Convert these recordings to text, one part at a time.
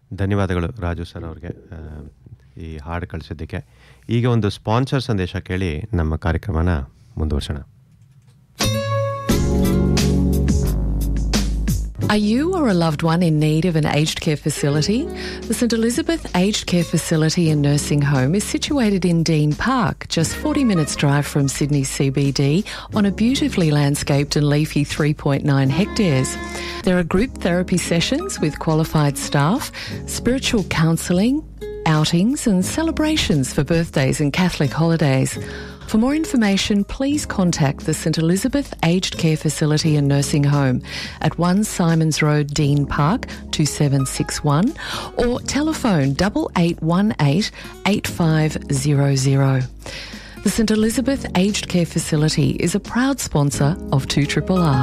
ಧನ್ಯವಾದಗಳು ರಾಜು ಸರ್ ಅವ್ರಿಗೆ ಆ, ಈ ಹಾಡು ಕಳಿಸಿದ್ದಕ್ಕೆ ಈಗ ಒಂದು ಸ್ಪಾನ್ಸರ್ ಸಂದೇಶ ಕೇಳಿ ನಮ್ಮ ಕಾರ್ಯಕ್ರಮನ ಮುಂದುವರ್ಸೋಣ Are you or a loved one in need of an aged care facility? The St Elizabeth Aged Care Facility and Nursing Home is situated in Dean Park, just 40 minutes drive from Sydney CBD on a beautifully landscaped and leafy 3.9 hectares. There are group therapy sessions with qualified staff, spiritual counselling, outings and celebrations for birthdays and Catholic holidays. For more information, please contact the St Elizabeth Aged Care Facility and Nursing Home at 1 Simons Road, Dean Park, 2761 or telephone 8818 8500. The St Elizabeth Aged Care Facility is a proud sponsor of 2RRR.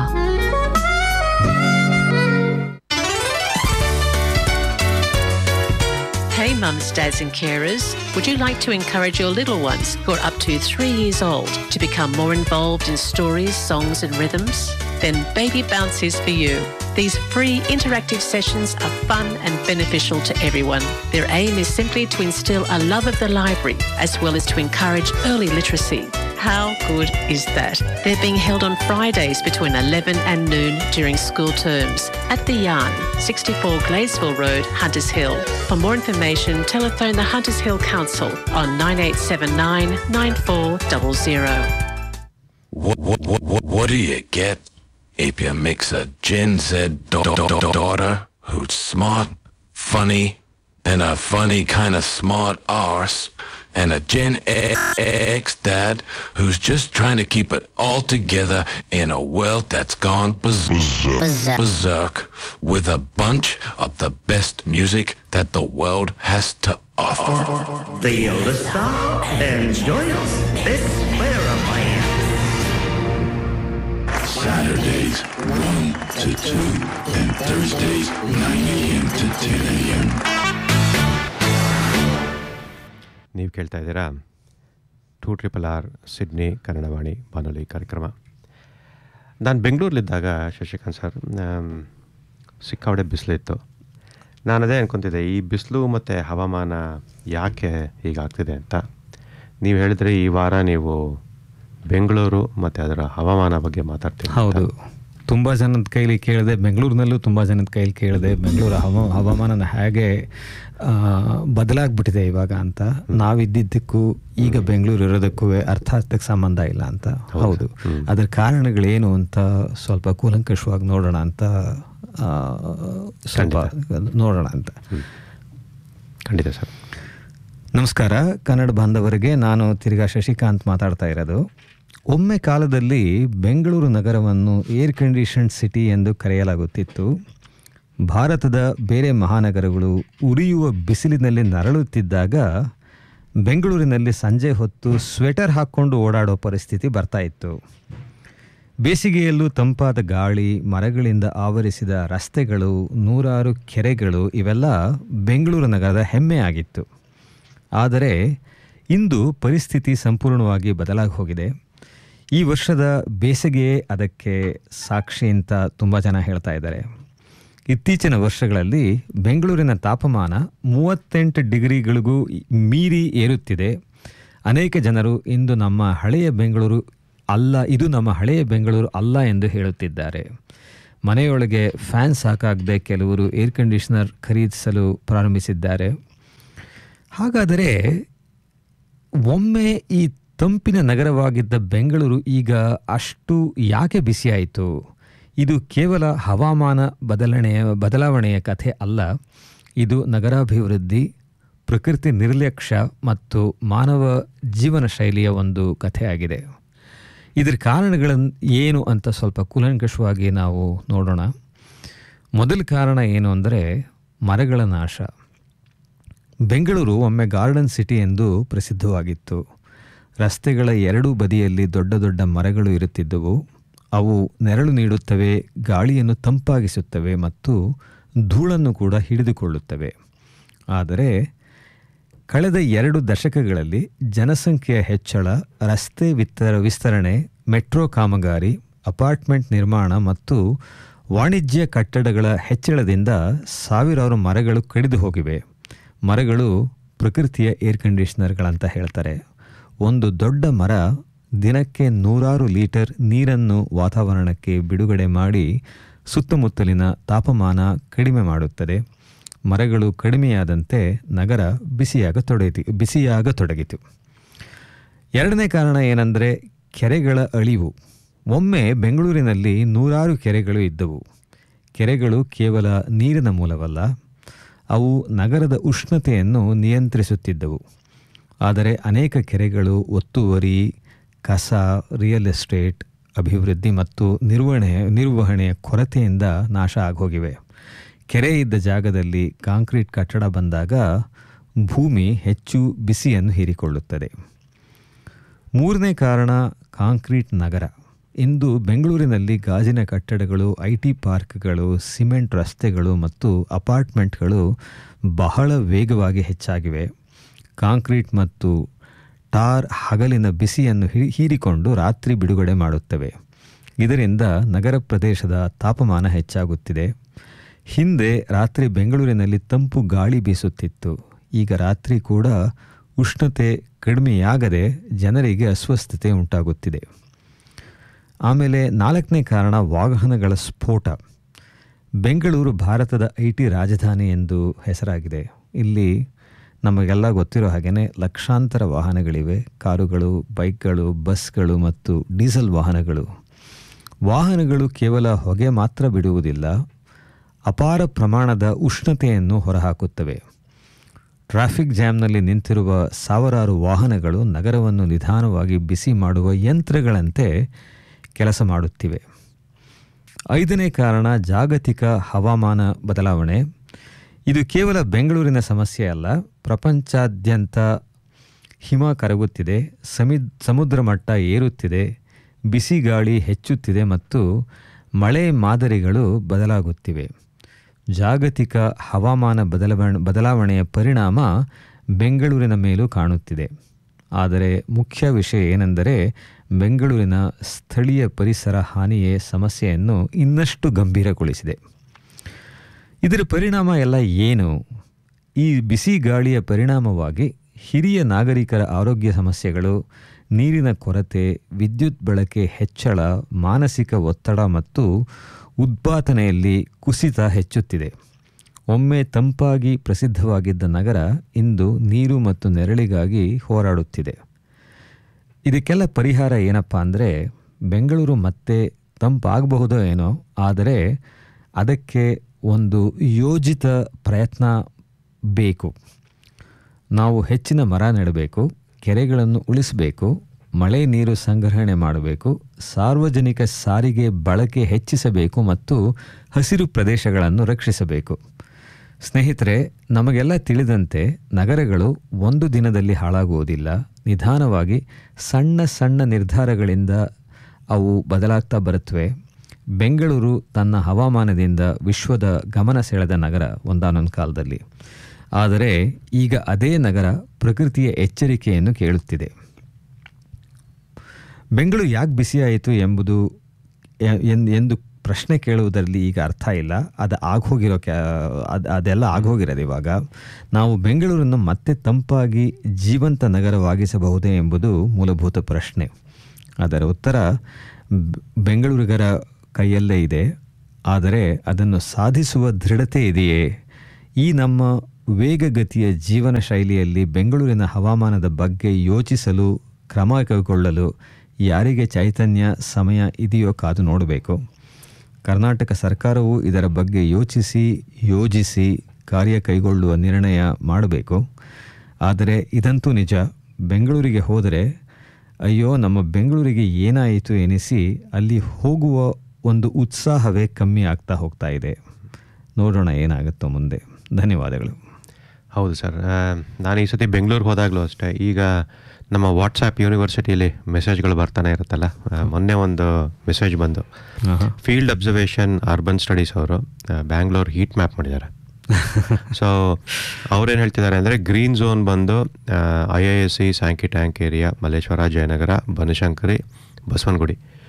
Hey mums, dads and carers, would you like to encourage your little ones who are up to three years old to become more involved in stories, songs and rhythms? Then Baby Bounce is for you. These free interactive sessions are fun and beneficial to everyone. Their aim is simply to instill a love of the library as well as to encourage early literacy. How good is that? They're being held on Fridays between 11 and noon during school terms at the Yarn, 64 Gladesville Road, Hunters Hill. For more information, telephone the Hunters Hill Council on 9879 9400. What, what, what, what, what do you get if you mix a Gen Z da- da- da- daughter who's smart, funny, and a funny kind of smart arse, and a Gen X dad who's just trying to keep it all together in a world that's gone berserk, berserk with a bunch of the best music that the world has to offer. The Yoda Star enjoys this experiment. Saturdays 1 to 2 and Thursdays 9 a.m. to 10 a.m. ನೀವು ಕೇಳ್ತಾ ಇದ್ದೀರಾ two triple R Sydney ಕನ್ನಡವಾಣಿ ಬಾನುಲಿ ಕಾರ್ಯಕ್ರಮ ನಾನು ಬೆಂಗಳೂರಲ್ಲಿದ್ದಾಗ Shashikant sir am, ಸಿಕ್ಕಾಪಟ್ಟೆ ಬಿಸಿಲಿತ್ತು ನಾನು ಅದೇ ಅನ್ಕೊತಿದ್ದೆ ಈ ಬಿಸಿಲು ಮತ್ತು ಹವಾಮಾನ ಯಾಕೆ ಹೀಗಾಗ್ತಿದೆ ಅಂತ ನೀವು ಹೇಳಿದ್ರೆ ಈ ವಾರ ನೀವು ಬೆಂಗಳೂರು ಮತ್ತು ಅದರ ಹವಾಮಾನ ಬಗ್ಗೆ ಮಾತಾಡ್ತೀವಿ ಅಂತ. ಹೌದು ತುಂಬ ಜನದ ಕೈಲಿ ಕೇಳಿದೆ ಬೆಂಗಳೂರಿನಲ್ಲೂ ತುಂಬ ಜನದ ಕೈಲಿ ಕೇಳಿದೆ ಬೆಂಗಳೂರು ಹವ ಹವಾಮಾನ ಹೇಗೆ ಆ, ಬದಲಾಗ್ಬಿಟ್ಟಿದೆ ಇವಾಗ ಅಂತ ನಾವಿದ್ದಿದ್ದಕ್ಕೂ ಈಗ ಬೆಂಗಳೂರು ಇರೋದಕ್ಕೂ ಅರ್ಥಾರ್ಥಕ್ಕೆ ಸಂಬಂಧ ಇಲ್ಲ ಅಂತ ಹೌದು ಅದರ ಕಾರಣಗಳೇನು ಅಂತ ಸ್ವಲ್ಪ ಕೂಲಂಕಷವಾಗಿ ನೋಡೋಣ ಅಂತ ಆ, ಸ್ವಲ್ಪ ನೋಡೋಣ ಅಂತ ಖಂಡಿತ ಸರ್ ನಮಸ್ಕಾರ ಕನ್ನಡ ಬಾಂಧವರಿಗೆ ನಾನು ತಿರ್ಗಾ ಶಶಿಕಾಂತ್ ಮಾತಾಡ್ತಾ ಇರೋದು ಒಮ್ಮೆ ಕಾಲದಲ್ಲಿ ಬೆಂಗಳೂರು ನಗರವನ್ನು ಏರ್ ಕಂಡೀಷನ್ಡ್ ಸಿಟಿ ಎಂದು ಕರೆಯಲಾಗುತ್ತಿತ್ತು ಭಾರತದ ಬೇರೆ ಮಹಾನಗರಗಳು ಉರಿಯುವ ಬಿಸಿಲಿನಲ್ಲಿ ನರಳುತ್ತಿದ್ದಾಗ ಬೆಂಗಳೂರಿನಲ್ಲಿ ಸಂಜೆ ಹೊತ್ತು ಸ್ವೆಟರ್ ಹಾಕ್ಕೊಂಡು ಓಡಾಡೋ ಪರಿಸ್ಥಿತಿ ಬರ್ತಾ ಇತ್ತು ಬೇಸಿಗೆಯಲ್ಲೂ ತಂಪಾದ ಗಾಳಿ ಮರಗಳಿಂದ ಆವರಿಸಿದ ರಸ್ತೆಗಳು ನೂರಾರು ಕೆರೆಗಳು ಇವೆಲ್ಲ ಬೆಂಗಳೂರು ನಗರದ ಹೆಮ್ಮೆ ಆಗಿತ್ತು ಆದರೆ ಇಂದು ಪರಿಸ್ಥಿತಿ ಸಂಪೂರ್ಣವಾಗಿ ಬದಲಾಗಿ ಹೋಗಿದೆ ಈ ವರ್ಷದ ಬೇಸಿಗೆಯೇ ಅದಕ್ಕೆ ಸಾಕ್ಷಿ ಅಂತ ತುಂಬ ಜನ ಹೇಳ್ತಾ ಇದ್ದಾರೆ ಇತ್ತೀಚಿನ ವರ್ಷಗಳಲ್ಲಿ ಬೆಂಗಳೂರಿನ ತಾಪಮಾನ ಮೂವತ್ತೆಂಟು ಡಿಗ್ರಿಗಳಿಗೂ ಮೀರಿ ಏರುತ್ತಿದೆ ಅನೇಕ ಜನರು ಇಂದು ನಮ್ಮ ಹಳೆಯ ಬೆಂಗಳೂರು ಅಲ್ಲ ಇದು ನಮ್ಮ ಹಳೆಯ ಬೆಂಗಳೂರು ಅಲ್ಲ ಎಂದು ಹೇಳುತ್ತಿದ್ದಾರೆ ಮನೆಯೊಳಗೆ ಫ್ಯಾನ್ ಸಾಕಾಗದೆ ಕೆಲವರು ಏರ್ ಕಂಡೀಷನರ್ ಖರೀದಿಸಲು ಪ್ರಾರಂಭಿಸಿದ್ದಾರೆ ಹಾಗಾದರೆ ಒಮ್ಮೆ ಈ ತಂಪಿನ ನಗರವಾಗಿದ್ದ ಬೆಂಗಳೂರು ಈಗ ಅಷ್ಟು ಯಾಕೆ ಬಿಸಿಯಾಯಿತು ಇದು ಕೇವಲ ಹವಾಮಾನ ಬದಲಾವಣೆಯ ಬದಲಾವಣೆಯ ಕಥೆ ಅಲ್ಲ ಇದು ನಗರಾಭಿವೃದ್ಧಿ ಪ್ರಕೃತಿ ನಿರ್ಲಕ್ಷ್ಯ ಮತ್ತು ಮಾನವ ಜೀವನ ಶೈಲಿಯ ಒಂದು ಕಥೆಯಾಗಿದೆ ಇದರ ಕಾರಣಗಳನ್ನು ಏನು ಅಂತ ಸ್ವಲ್ಪ ಕೂಲಂಕಷವಾಗಿ ನಾವು ನೋಡೋಣ ಮೊದಲ ಕಾರಣ ಏನು ಅಂದರೆ ಮರಗಳ ನಾಶ ಬೆಂಗಳೂರು ಒಮ್ಮೆ ಗಾರ್ಡನ್ ಸಿಟಿ ಎಂದು ಪ್ರಸಿದ್ಧವಾಗಿತ್ತು ರಸ್ತೆಗಳ ಎರಡೂ ಬದಿಯಲ್ಲಿ ದೊಡ್ಡ ದೊಡ್ಡ ಮರಗಳು ಇರುತ್ತಿದ್ದವು ಅವು ನೆರಳು ನೀಡುತ್ತವೆ ಗಾಳಿಯನ್ನು ತಂಪಾಗಿಸುತ್ತವೆ ಮತ್ತು ಧೂಳನ್ನು ಕೂಡ ಹಿಡಿದುಕೊಳ್ಳುತ್ತವೆ ಆದರೆ ಕಳೆದ ಎರಡು ದಶಕಗಳಲ್ಲಿ ಜನಸಂಖ್ಯೆಯ ಹೆಚ್ಚಳ ರಸ್ತೆ ವಿತರ ವಿಸ್ತರಣೆ ಮೆಟ್ರೋ ಕಾಮಗಾರಿ ಅಪಾರ್ಟ್ಮೆಂಟ್ ನಿರ್ಮಾಣ ಮತ್ತು ವಾಣಿಜ್ಯ ಕಟ್ಟಡಗಳ ಹೆಚ್ಚಳದಿಂದ ಸಾವಿರಾರು ಮರಗಳು ಕಡಿದು ಹೋಗಿವೆ ಮರಗಳು ಪ್ರಕೃತಿಯ ಏರ್ ಕಂಡೀಷನರ್ಗಳಂತ ಹೇಳ್ತಾರೆ ಒಂದು ದೊಡ್ಡ ಮರ ದಿನಕ್ಕೆ ನೂರಾರು ಲೀಟರ್ ನೀರನ್ನು ವಾತಾವರಣಕ್ಕೆ ಬಿಡುಗಡೆ ಮಾಡಿ ಸುತ್ತಮುತ್ತಲಿನ ತಾಪಮಾನ ಕಡಿಮೆ ಮಾಡುತ್ತದೆ ಮರಗಳು ಕಡಿಮೆಯಾದಂತೆ ನಗರ ಬಿಸಿಯಾಗತೊಡಗಿ ಬಿಸಿಯಾಗತೊಡಗಿತು ಎರಡನೇ ಕಾರಣ ಏನಂದರೆ ಕೆರೆಗಳ ಅಳಿವು ಒಮ್ಮೆ ಬೆಂಗಳೂರಿನಲ್ಲಿ ನೂರಾರು ಕೆರೆಗಳು ಇದ್ದವು ಕೆರೆಗಳು ಕೇವಲ ನೀರಿನ ಮೂಲವಲ್ಲ ಅವು ನಗರದ ಉಷ್ಣತೆಯನ್ನು ನಿಯಂತ್ರಿಸುತ್ತಿದ್ದವು ಆದರೆ ಅನೇಕ ಕೆರೆಗಳು ಒತ್ತುವರಿ ಕಸ ರಿಯಲ್ ಎಸ್ಟೇಟ್ ಅಭಿವೃದ್ಧಿ ಮತ್ತು ನಿರ್ವಹಣೆ ನಿರ್ವಹಣೆಯ ಕೊರತೆಯಿಂದ ನಾಶ ಆಗೋಗಿವೆ ಕೆರೆ ಇದ್ದ ಜಾಗದಲ್ಲಿ ಕಾಂಕ್ರೀಟ್ ಕಟ್ಟಡ ಬಂದಾಗ ಭೂಮಿ ಹೆಚ್ಚು ಬಿಸಿಯನ್ನು ಹೀರಿಕೊಳ್ಳುತ್ತದೆ ಮೂರನೇ ಕಾರಣ ಕಾಂಕ್ರೀಟ್ ನಗರ ಇಂದು ಬೆಂಗಳೂರಿನಲ್ಲಿ ಗಾಜಿನ ಕಟ್ಟಡಗಳು ಐ ಟಿ ಪಾರ್ಕ್ಗಳು ಸಿಮೆಂಟ್ ರಸ್ತೆಗಳು ಮತ್ತು ಅಪಾರ್ಟ್ಮೆಂಟ್ಗಳು ಬಹಳ ವೇಗವಾಗಿ ಹೆಚ್ಚಾಗಿವೆ ಕಾಂಕ್ರೀಟ್ ಮತ್ತು ಟಾರ್ ಹಗಲಿನ ಬಿಸಿಯನ್ನು ಹಿ- ಹೀರಿಕೊಂಡು ರಾತ್ರಿ ಬಿಡುಗಡೆ ಮಾಡುತ್ತವೆ ಇದರಿಂದ ನಗರ ಪ್ರದೇಶದ ತಾಪಮಾನ ಹೆಚ್ಚಾಗುತ್ತಿದೆ ಹಿಂದೆ ರಾತ್ರಿ ಬೆಂಗಳೂರಿನಲ್ಲಿ ತಂಪು ಗಾಳಿ ಬೀಸುತ್ತಿತ್ತು ಈಗ ರಾತ್ರಿ ಕೂಡ ಉಷ್ಣತೆ ಕಡಿಮೆಯಾಗದೆ ಜನರಿಗೆ ಅಸ್ವಸ್ಥತೆ ಉಂಟಾಗುತ್ತಿದೆ ಆಮೇಲೆ ನಾಲ್ಕನೇ ಕಾರಣ ವಾಹನಗಳ ಸ್ಫೋಟ ಬೆಂಗಳೂರು ಭಾರತದ ಐ ಟಿ ರಾಜಧಾನಿ ಎಂದು ಹೆಸರಾಗಿದೆ ಇಲ್ಲಿ ನಮಗೆಲ್ಲ ಗೊತ್ತಿರೋ ಹಾಗೆಯೇ ಲಕ್ಷಾಂತರ ವಾಹನಗಳಿವೆ ಕಾರುಗಳು ಬೈಕ್ಗಳು ಬಸ್ಗಳು ಮತ್ತು ಡೀಸೆಲ್ ವಾಹನಗಳು ವಾಹನಗಳು ಕೇವಲ ಹೊಗೆ ಮಾತ್ರ ಬಿಡುವುದಿಲ್ಲ ಅಪಾರ ಪ್ರಮಾಣದ ಉಷ್ಣತೆಯನ್ನು ಹೊರಹಾಕುತ್ತವೆ ಟ್ರಾಫಿಕ್ ಜಾಮ್ನಲ್ಲಿ ನಿಂತಿರುವ ಸಾವಿರಾರು ವಾಹನಗಳು ನಗರವನ್ನು ನಿಧಾನವಾಗಿ ಬಿಸಿ ಮಾಡುವ ಯಂತ್ರಗಳಂತೆ ಕೆಲಸ ಮಾಡುತ್ತಿವೆ ಐದನೇ ಕಾರಣ ಜಾಗತಿಕ ಹವಾಮಾನ ಬದಲಾವಣೆ ಇದು ಕೇವಲ ಬೆಂಗಳೂರಿನ ಸಮಸ್ಯೆ ಅಲ್ಲ ಪ್ರಪಂಚಾದ್ಯಂತ ಹಿಮ ಕರಗುತ್ತಿದೆ ಸಮಿ ಸಮುದ್ರ ಮಟ್ಟ ಏರುತ್ತಿದೆ ಬಿಸಿ ಗಾಳಿ ಹೆಚ್ಚುತ್ತಿದೆ ಮತ್ತು ಮಳೆ ಮಾದರಿಗಳು ಬದಲಾಗುತ್ತಿವೆ ಜಾಗತಿಕ ಹವಾಮಾನ ಬದಲಾವಣೆ ಬದಲಾವಣೆಯ ಪರಿಣಾಮ ಬೆಂಗಳೂರಿನ ಮೇಲೂ ಕಾಣುತ್ತಿದೆ ಆದರೆ ಮುಖ್ಯ ವಿಷಯ ಏನೆಂದರೆ ಬೆಂಗಳೂರಿನ ಸ್ಥಳೀಯ ಪರಿಸರ ಹಾನಿಯೇ ಸಮಸ್ಯೆಯನ್ನು ಇನ್ನಷ್ಟು ಗಂಭೀರಗೊಳಿಸಿದೆ ಇದರ ಪರಿಣಾಮ ಎಲ್ಲ ಏನು ಈ ಬಿಸಿ ಗಾಳಿಯ ಪರಿಣಾಮವಾಗಿ ಹಿರಿಯ ನಾಗರಿಕರ ಆರೋಗ್ಯ ಸಮಸ್ಯೆಗಳು ನೀರಿನ ಕೊರತೆ ವಿದ್ಯುತ್ ಬಳಕೆ ಹೆಚ್ಚಳ ಮಾನಸಿಕ ಒತ್ತಡ ಮತ್ತು ಉತ್ಪಾದನೆಯಲ್ಲಿ ಕುಸಿತ ಹೆಚ್ಚುತ್ತಿದೆ ಒಮ್ಮೆ ತಂಪಾಗಿ ಪ್ರಸಿದ್ಧವಾಗಿದ್ದ ನಗರ ಇಂದು ನೀರು ಮತ್ತು ನೆರಳಿಗಾಗಿ ಹೋರಾಡುತ್ತಿದೆ ಇದಕ್ಕೆಲ್ಲ ಪರಿಹಾರ ಏನಪ್ಪ ಅಂದರೆ ಬೆಂಗಳೂರು ಮತ್ತೆ ತಂಪಾಗಬಹುದೋ ಏನೋ ಆದರೆ ಅದಕ್ಕೆ ಒಂದು ಯೋಜಿತ ಪ್ರಯತ್ನ ಬೇಕು ನಾವು ಹೆಚ್ಚಿನ ಮರ ನೆಡಬೇಕು ಕೆರೆಗಳನ್ನು ಉಳಿಸಬೇಕು ಮಳೆ ನೀರು ಸಂಗ್ರಹಣೆ ಮಾಡಬೇಕು ಸಾರ್ವಜನಿಕ ಸಾರಿಗೆ ಬಳಕೆ ಹೆಚ್ಚಿಸಬೇಕು ಮತ್ತು ಹಸಿರು ಪ್ರದೇಶಗಳನ್ನು ರಕ್ಷಿಸಬೇಕು ಸ್ನೇಹಿತರೆ ನಮಗೆಲ್ಲ ತಿಳಿದಂತೆ ನಗರಗಳು ಒಂದು ದಿನದಲ್ಲಿ ಹಾಳಾಗುವುದಿಲ್ಲ ನಿಧಾನವಾಗಿ ಸಣ್ಣ ಸಣ್ಣ ನಿರ್ಧಾರಗಳಿಂದ ಅವು ಬದಲಾಗ್ತಾ ಬರುತ್ತವೆ ಬೆಂಗಳೂರು ತನ್ನ ಹವಾಮಾನದಿಂದ ವಿಶ್ವದ ಗಮನ ಸೆಳೆದ ನಗರ ಒಂದಾನೊಂದು ಕಾಲದಲ್ಲಿ ಆದರೆ ಈಗ ಅದೇ ನಗರ ಪ್ರಕೃತಿಯ ಎಚ್ಚರಿಕೆಯನ್ನು ಕೇಳುತ್ತಿದೆ ಬೆಂಗಳೂರು ಯಾಕೆ ಬಿಸಿಯಾಯಿತು ಎಂಬುದು ಎ- ಎನ್- ಎಂದು ಪ್ರಶ್ನೆ ಕೇಳುವುದರಲ್ಲಿ ಈಗ ಅರ್ಥ ಇಲ್ಲ ಅದು ಆಗೋಗಿರೋ ಕ್ಯಾ ಅದು ಅದೆಲ್ಲ ಆಗೋಗಿರೋದು ಇವಾಗ ನಾವು ಬೆಂಗಳೂರನ್ನು ಮತ್ತೆ ತಂಪಾಗಿ ಜೀವಂತ ನಗರವಾಗಿಸಬಹುದೇ ಎಂಬುದು ಮೂಲಭೂತ ಪ್ರಶ್ನೆ ಅದರ ಉತ್ತರ ಬ್- ಬೆಂಗಳೂರಿಗರ ಕೈಯಲ್ಲೇ ಇದೆ ಆದರೆ ಅದನ್ನು ಸಾಧಿಸುವ ದೃಢತೆ ಇದೆಯೇ ಈ ನಮ್ಮ ವೇಗಗತಿಯ ಜೀವನ ಶೈಲಿಯಲ್ಲಿ ಬೆಂಗಳೂರಿನ ಹವಾಮಾನದ ಬಗ್ಗೆ ಯೋಚಿಸಲು ಕ್ರಮ ಕೈಗೊಳ್ಳಲು ಯಾರಿಗೆ ಚೈತನ್ಯ ಸಮಯ ಇದೆಯೋ ಕಾದು ನೋಡಬೇಕು ಕರ್ನಾಟಕ ಸರ್ಕಾರವು ಇದರ ಬಗ್ಗೆ ಯೋಚಿಸಿ ಯೋಜಿಸಿ ಕಾರ್ಯ ಕೈಗೊಳ್ಳುವ ನಿರ್ಣಯ ಮಾಡಬೇಕು ಆದರೆ ಇದಂತೂ ನಿಜ ಬೆಂಗಳೂರಿಗೆ ಹೋದರೆ ಅಯ್ಯೋ ನಮ್ಮ ಬೆಂಗಳೂರಿಗೆ ಏನಾಯಿತು ಎನಿಸಿ ಅಲ್ಲಿ ಹೋಗುವ ಒಂದು ಉತ್ಸಾಹವೇ ಕಮ್ಮಿ ಆಗ್ತಾ ಹೋಗ್ತಾ ಇದೆ ನೋಡೋಣ ಏನಾಗುತ್ತೋ ಮುಂದೆ ಧನ್ಯವಾದಗಳು ಹೌದು ಸರ್ ಆ, ನಾನು ಈ ಸತಿ ಬೆಂಗಳೂರಿಗೆ ಹೋದಾಗಲೂ ಅಷ್ಟೇ ಈಗ ನಮ್ಮ ವಾಟ್ಸಾಪ್ ಯೂನಿವರ್ಸಿಟಿಯಲ್ಲಿ ಮೆಸೇಜ್ಗಳು ಬರ್ತಾನೆ ಇರುತ್ತಲ್ಲ ಆ, ಮೊನ್ನೆ ಒಂದು ಮೆಸೇಜ್ ಬಂದು ಆಹಾ. ಫೀಲ್ಡ್ ಅಬ್ಸರ್ವೇಷನ್ ಅರ್ಬನ್ ಸ್ಟಡೀಸ್ ಅವರು ಬ್ಯಾಂಗ್ಳೂರ್ ಹೀಟ್ ಮ್ಯಾಪ್ ಮಾಡಿದ್ದಾರೆ ಸೊ ಅವ್ರೇನು ಹೇಳ್ತಿದ್ದಾರೆ ಅಂದರೆ ಗ್ರೀನ್ ಝೋನ್ ಬಂದು I I S C Sankey tank area Malleshwaram Jayanagar Banashankari Basavanagudi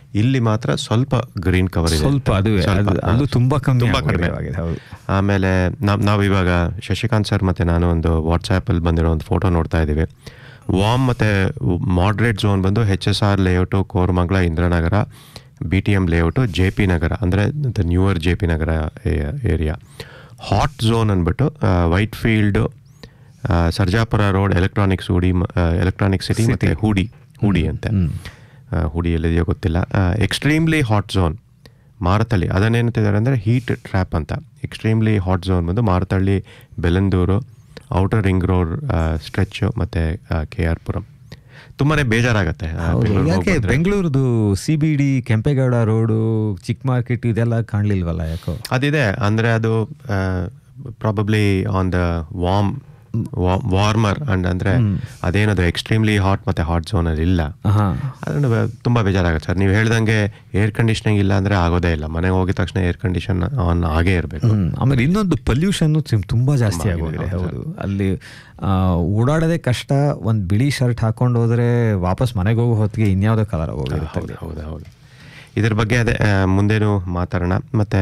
ಇಲ್ಲಿ ಮಾತ್ರ ಸ್ವಲ್ಪ ಗ್ರೀನ್ ಕವರ್ ಇದೆ ಸ್ವಲ್ಪ ಅದುವೇ, ಸ್ವಲ್ಪ, ಅದು- ಹಾ, ಅದು ತುಂಬಾ ಕಮ್ಮಿ ತುಂಬಾ ಆಗ್ಬಿಟ್ಟಿದೆ ಕಡಿಮೆ ಆಗಿದೆ, ಹೌದು. ಆಮೇಲೆ ನಾವು ನಾವು ಇವಾಗ ಶಶಿಕಾಂತ್ ಸರ್ ಮತ್ತು ನಾನು ಒಂದು ವಾಟ್ಸಾಪಲ್ಲಿ ಬಂದಿರೋ ಒಂದು ಫೋಟೋ ನೋಡ್ತಾ ಇದ್ದೀವಿ ವಾಮ್ ಮತ್ತು ಮಾಡ್ರೇಟ್ ಝೋನ್ ಬಂದು H S R layout Koramangala Indiranagar B T M layout J P Nagar ಅಂದರೆ the newer J P Nagar area hot zone ಅಂದ್ಬಿಟ್ಟು Whitefield Sarjapur road electronics Hoodi electronic city ಮತ್ತು ಹೂಡಿ ಹೂಡಿ ಅಂತೆ ಆ, ಹುಡಿ ಎಲ್ಲಿದೆಯೋ ಗೊತ್ತಿಲ್ಲ ಎಕ್ಸ್ಟ್ರೀಮ್ಲಿ ಹಾಟ್ ಝೋನ್ ಮಾರತಳ್ಳಿ ಅದನ್ನೇನಂತಿದ್ದಾರೆ ಅಂದರೆ ಹೀಟ್ ಟ್ರ್ಯಾಪ್ ಅಂತ ಎಕ್ಸ್ಟ್ರೀಮ್ಲಿ ಹಾಟ್ ಝೋನ್ ಬಂದು Marathahalli Bellandur outer ring road stretch ಮತ್ತು ಕೆ ಆರ್ ಪುರಂ ತುಂಬಾ ಬೇಜಾರಾಗತ್ತೆ ಆ, ಹೌದು. ಬೆಂಗಳೂರಿಗೆ ಯಾಕೆ ಹೋಗ್ಬಂದ್ರೆ. ಬೆಂಗಳೂರುದು C B D Kempegowda road ಚಿಕ್ಕ ಮಾರ್ಕೆಟ್ ಇದೆಲ್ಲ ಕಾಣ್ಲಿಲ್ವಲ್ಲ ಯಾಕೋ ಅದಿದೆ ಅಂದರೆ ಅದು probably on the warm warmer and ಅಂದರೆ ಅದೇನದು ಎಕ್ಸ್ಟ್ರೀಮ್ಲಿ ಹಾಟ್ ಮತ್ತು ಹಾಟ್ ಝೋನಲ್ಲಿ ಇಲ್ಲ ಹಾ ಅದನ್ನು ಬ- ತುಂಬ ಬೇಜಾರಾಗುತ್ತೆ ಸರ್ ನೀವು ಹೇಳ್ದಂಗೆ ಏರ್ ಕಂಡೀಷನಿಂಗ್ ಇಲ್ಲ ಅಂದರೆ ಆಗೋದೇ ಇಲ್ಲ ಮನೆಗೆ ಹೋಗಿದ ತಕ್ಷಣ ಏರ್ ಕಂಡೀಷನ್ ಆನ್ ಆಗೇ ಇರಬೇಕು ಹ್ಮ್. ಆಮೇಲೆ ಇನ್ನೊಂದು ಪೊಲ್ಯೂಷನ್ ತುಂಬಾ ಜಾಸ್ತಿ ಆಗೋಗಿದೆ ಹೌದು ಅಲ್ಲಿ ಆ, ಓಡಾಡೋದೇ ಕಷ್ಟ ಒಂದು ಬಿಳಿ ಶರ್ಟ್ ಹಾಕೊಂಡು ಹೋದ್ರೆ ವಾಪಸ್ ಮನೆಗೆ ಹೋಗೋ ಹೊತ್ತಿಗೆ ಇನ್ಯಾವುದೋ ಕಲರ್ ಹೋಗಿರುತ್ತೆ ಹೌದು ಹೌದು ಹೌದು ಇದ್ರ ಬಗ್ಗೆ ಅದೇ ಆ, ಮುಂದೇನು ಮಾತಾಡೋಣ ಮತ್ತು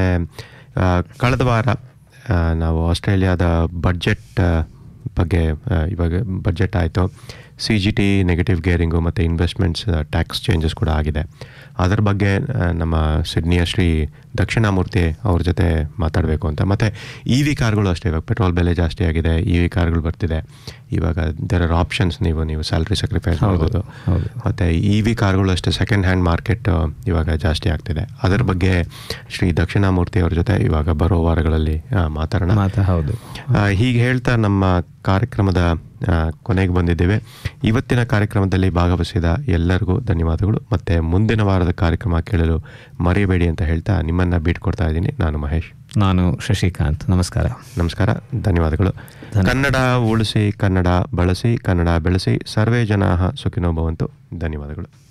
ಕಳೆದ ವಾರ ಆ, ನಾವು ಆಸ್ಟ್ರೇಲಿಯಾದ ಬಡ್ಜೆಟ್ ಬಗ್ಗೆ ಆ, ಇವಾಗ ಬಡ್ಜೆಟ್ ಆಯಿತು C G T negative gearing ಮತ್ತು ಇನ್ವೆಸ್ಟ್ಮೆಂಟ್ಸ್ ಟ್ಯಾಕ್ಸ್ ಚೇಂಜಸ್ ಕೂಡ ಆಗಿದೆ ಅದರ ಬಗ್ಗೆ ಆ, ನಮ್ಮ ಸಿಡ್ನಿಯ ಶ್ರೀ ದಕ್ಷಿಣಾಮೂರ್ತಿ ಅವ್ರ ಜೊತೆ ಮಾತಾಡಬೇಕು ಅಂತ ಮತ್ತು ಇ ವಿ ಕಾರ್ಗಳು ಅಷ್ಟೇ ಇವಾಗ ಪೆಟ್ರೋಲ್ ಬೆಲೆ ಜಾಸ್ತಿ ಆಗಿದೆ ಇ ವಿ ಕಾರ್ಗಳು ಬರ್ತಿದೆ ಇವಾಗ ದೇರ್ ಆರ್ ಆಪ್ಷನ್ಸ್ ನೀವು ನೀವು ಸ್ಯಾಲ್ರಿ ಸ್ಯಾಕ್ರಿಫೈಸ್ ಮಾಡ್ಬೋದು ಹೌದು. ಮತ್ತು ಇ ವಿ ಕಾರ್ಗಳು ಅಷ್ಟೇ ಸೆಕೆಂಡ್ ಹ್ಯಾಂಡ್ ಮಾರ್ಕೆಟ್ ಇವಾಗ ಜಾಸ್ತಿ ಆಗ್ತಿದೆ ಅದರ ಬಗ್ಗೆ ಶ್ರೀ ದಕ್ಷಿಣಾಮೂರ್ತಿ ಅವ್ರ ಜೊತೆ ಇವಾಗ ಬರೋ ವಾರಗಳಲ್ಲಿ ಆ, ಮಾತಾಡೋಣ ಮಾತಾ ಹೌದು ಆ, ಹೀಗೆ ಹೇಳ್ತಾ ನಮ್ಮ ಕಾರ್ಯಕ್ರಮದ ಆ, ಕೊನೆಗೆ ಬಂದಿದ್ದೇವೆ ಇವತ್ತಿನ ಕಾರ್ಯಕ್ರಮದಲ್ಲಿ ಭಾಗವಹಿಸಿದ ಎಲ್ಲರಿಗೂ ಧನ್ಯವಾದಗಳು ಮತ್ತು ಮುಂದಿನ ವಾರದ ಕಾರ್ಯಕ್ರಮ ಕೇಳಲು ಮರೆಯಬೇಡಿ ಅಂತ ಹೇಳ್ತಾ ನಿಮ್ಮನ್ನು ಬೀಟ್ಕೊಡ್ತಾ ಇದ್ದೀನಿ ನಾನು ಮಹೇಶ್ ನಾನು ಶಶಿಕಾಂತ್ ನಮಸ್ಕಾರ ನಮಸ್ಕಾರ ಧನ್ಯವಾದಗಳು ಕನ್ನಡ ಉಳಿಸಿ ಕನ್ನಡ ಬಳಸಿ ಕನ್ನಡ ಬೆಳೆಸಿ ಸರ್ವೇ ಜನ ಸುಖಿನೋ ಭವಂತು ಧನ್ಯವಾದಗಳು